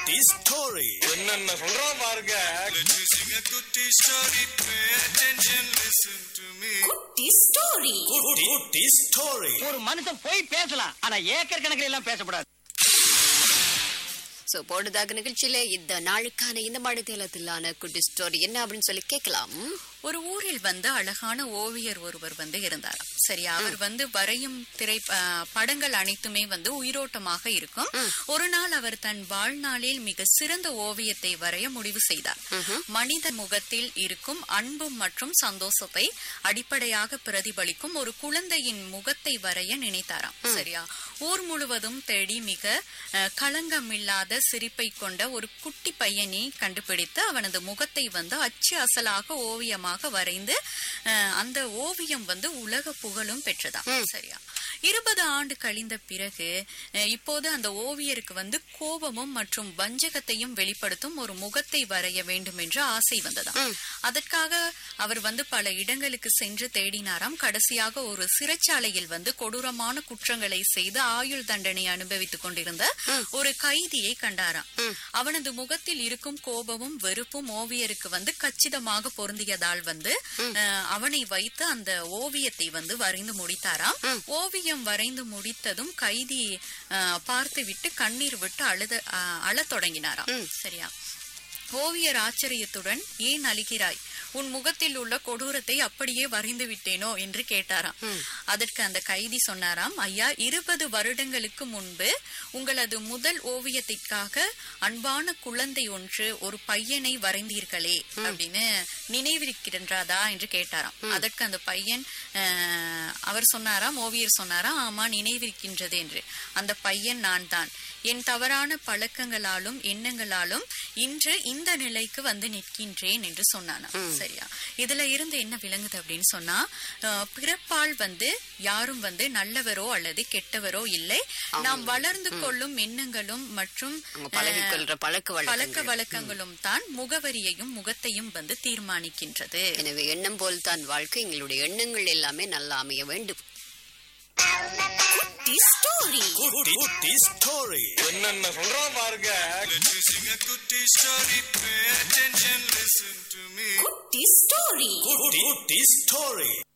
குட்டி ஸ்டோரி என்னென்ன சொல்றான் பாருங்க குட்டி ஸ்டோரி குட்டி ஸ்டோரி குட்டி ஸ்டோரி ஒரு மனுஷன் போய் பேசலாம் ஆனா ஏக்கர் கணக்கில் எல்லாம் பேசக்கூடாது சோ போடுதாக நிகழ்ச்சியில இந்த நாளுக்கான இந்த மணித்தேலத்திலான குட்டி ஸ்டோரி என்ன அப்படின்னு சொல்லி கேட்கலாம் ஒரு ஊரில் வந்து அழகான ஓவியர் ஒருவர் வந்து இருந்தாராம் சரியா அவர் வந்து வரையும் திரை ஆ, படங்கள் அனைத்துமே வந்து உயிரோட்டமாக இருக்கும் ஒரு நாள் அவர் தன் வாழ்நாளில் மிக சிறந்த ஓவியத்தை வரைய முடிவு செய்தார் மனித முகத்தில் இருக்கும் அன்பு மற்றும் சந்தோஷத்தை அடிப்படையாக பிரதிபலிக்கும் ஒரு குழந்தையின் முகத்தை வரைய நினைத்தாராம் சரியா ஊர் முழுவதும் தேடி மிக அஹ், களங்கமில்லாத சிரிப்பை கொண்ட ஒரு குட்டி பையனை கண்டுபிடித்து அவனது முகத்தை வந்து அச்சு அசலாக ஓவியமாக வரைந்து அஹ், அந்த ஓவியம் வந்து உலக புகழும் பெற்றதாம் சரியா இருபது ஆண்டு கழிந்த பிறகு அஹ், இப்போது அந்த ஓவியருக்கு வந்து கோபமும் மற்றும் வஞ்சகத்தையும் வெளிப்படுத்தும் ஒரு முகத்தை வரைய வேண்டும் என்று ஆசை வந்ததாம் அதற்காக அவர் வந்து பல இடங்களுக்கு சென்று தேடினாராம் கடைசியாக ஒரு சிறைச்சாலையில் வந்து கொடூரமான குற்றங்களை செய்து ஆயுள் தண்டனை அனுபவித்துக் கொண்டிருந்த ஒரு கைதியை கண்டாராம் அவனது முகத்தில் இருக்கும் கோபமும் வெறுப்பும் ஓவியருக்கு வந்து கச்சிதமாக பொருந்தியதால் வந்து அஹ், அவனை வைத்து அந்த ஓவியத்தை வந்து வரைந்து முடித்தாராம் ஓவியம் வரைந்து முடித்ததும் கைதி அஹ், பார்த்துவிட்டு கண்ணீர் விட்டு அழுத அஹ், அழத் தொடங்கினாராம் சரியா ஓவியர் ஆச்சரியத்துடன் ஏன் அழுகிறாய் உன் முகத்தில் உள்ள கொடூரத்தை அப்படியே வரைந்து விட்டேனோ என்று கேட்டாராம் அதற்கு அந்த கைதி சொன்னாராம் ஐயா இருபது வருடங்களுக்கு முன்பு உங்களது முதல் ஓவியத்திற்காக அன்பான குழந்தை ஒன்று ஒரு பையனை வரைந்தீர்களே அப்படின்னு நினைவிருக்கின்றதா என்று கேட்டாராம் அதற்கு அந்த பையன் அஹ், அவர் சொன்னாராம் ஓவியர் சொன்னாராம் ஆமா நினைவிருக்கின்றது என்று அந்த பையன் நான் தான் என் தவறான பழக்கங்களாலும் எண்ணங்களாலும் இன்று இந்த நிலைக்கு வந்து நிற்கின்றேன் என்று சொன்னானாம் சரியா இதுல இருந்து என்ன விளங்குது அப்படின்னு சொன்னா அஹ், பிறப்பால் வந்து யாரும் வந்து நல்லவரோ அல்லது கெட்டவரோ இல்லை நாம் வளர்ந்து கொள்ளும் எண்ணங்களும் மற்றும் அவங்க பழகிக்கொள்ற பழக்க பழக்க வழக்கங்கள் வழக்கங்களும் தான் முகவரியையும் முகத்தையும் வந்து தீர்மானிக்கின்றது எனவே எண்ணம் போல் தான் வாழ்க்கை எங்களுடைய எண்ணங்கள் எல்லாமே நல்லா அமைய வேண்டும் குட்டி ஸ்டோரி குட்டி ஸ்டோரி என்னென்ன சொல்றான் பாருங்க குட்டி ஸ்டோரி குட்டி ஸ்டோரி குட்டி ஸ்டோரி